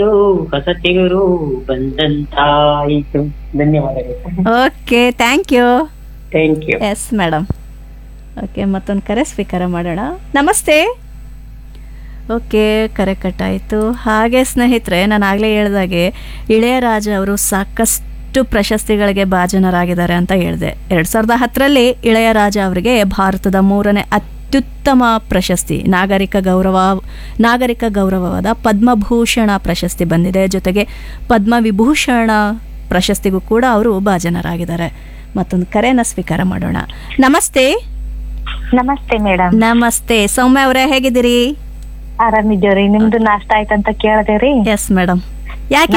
ಹೊಸ ಚಿಗುರು ಬಂದಂತಾಯಿತು ಧನ್ಯವಾದಗಳು okay thank you thank you yes madam okay ಮತ್ತೊಂದು ಕರೆ ಸ್ವೀಕಾರ ಮಾಡೋಣ ನಮಸ್ತೆ ಓಕೆ ಕರೆ ಕಟ್ಟಾಯಿತು ಹಾಗೆ ಸ್ನೇಹಿತರೆ ನಾನು ಆಗಲೇ ಹೇಳ್ದಾಗೆ ಇಳೆಯರಾಜ ಅವರು ಸಾಕಷ್ಟು ಪ್ರಶಸ್ತಿಗಳಿಗೆ ಭಾಜನರಾಗಿದ್ದಾರೆ ಅಂತ ಹೇಳಿದೆ ಎರಡು ಸಾವಿರದ ಹತ್ತರಲ್ಲಿ ಇಳೆಯರಾಜ ಅವರಿಗೆ ಭಾರತದ ಮೂರನೇ ಅತ್ಯುತ್ತಮ ಪ್ರಶಸ್ತಿ ನಾಗರಿಕ ಗೌರವ ನಾಗರಿಕ ಗೌರವವಾದ ಪದ್ಮಭೂಷಣ ಪ್ರಶಸ್ತಿ ಬಂದಿದೆ ಜೊತೆಗೆ ಪದ್ಮವಿಭೂಷಣ ಪ್ರಶಸ್ತಿಗೂ ಕೂಡ ಅವರು ಭಾಜನರಾಗಿದ್ದಾರೆ ಮತ್ತೊಂದು ಕರೆನ ಸ್ವೀಕಾರ ಮಾಡೋಣ ನಮಸ್ತೆ ನಮಸ್ತೆ ಮೇಡಮ್ ನಮಸ್ತೆ ಸೌಮ್ಯ ಅವರೇ ಹೇಗಿದ್ದೀರಿ ಆರಾಮಿದ್ದೇವ್ರಿ ನಿಮ್ದು ನಾಷ್ಟ ಆಯ್ತಂತ ಕೇಳದೇವ್ರಿ ಎಸ್ ಮೇಡಮ್ ಯಾಕೆ